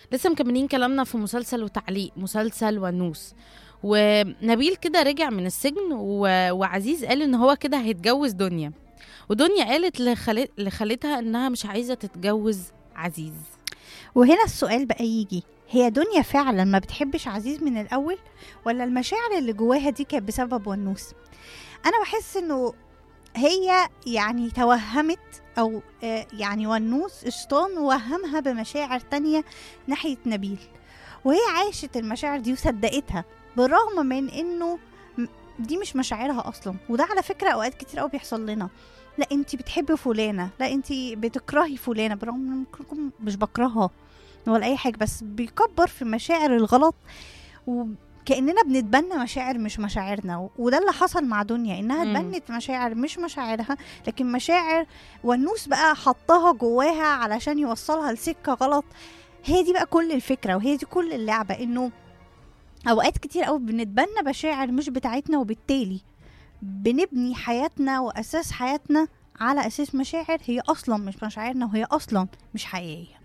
لسه مكملين كلامنا في مسلسل وتعليق مسلسل ونوس ونبيل كده رجع من السجن و... وعزيز قال ان هو كده هيتجوز دنيا ودنيا قالت لخالت... لخالتها انها مش عايزه تتجوز عزيز وهنا السؤال بقى يجي هي دنيا فعلا ما بتحبش عزيز من الاول ولا المشاعر اللي جواها دي كانت بسبب ونوس انا بحس انه هي يعني توهمت او آه، يعني ونوس الشيطان وهمها بمشاعر تانية ناحية نبيل وهي عاشت المشاعر دي وصدقتها بالرغم من انه م- دي مش مشاعرها اصلا وده على فكرة اوقات كتير قوي بيحصل لنا لا انت بتحبي فلانة لا انت بتكرهي فلانة بالرغم ان ممكن يكون مش بكرهها ولا اي حاجة بس بيكبر في المشاعر الغلط وكأننا بنتبنى مشاعر مش مشاعرنا و- وده اللي حصل مع دنيا انها مم. اتبنت مشاعر مش مشاعرها لكن مشاعر والنوس بقى حطها جواها علشان يوصلها لسكة غلط هي دي بقى كل الفكرة وهي دي كل اللعبة انه اوقات كتير قوي بنتبنى مشاعر مش بتاعتنا وبالتالي بنبني حياتنا واساس حياتنا على اساس مشاعر هي اصلا مش مشاعرنا وهي اصلا مش حقيقيه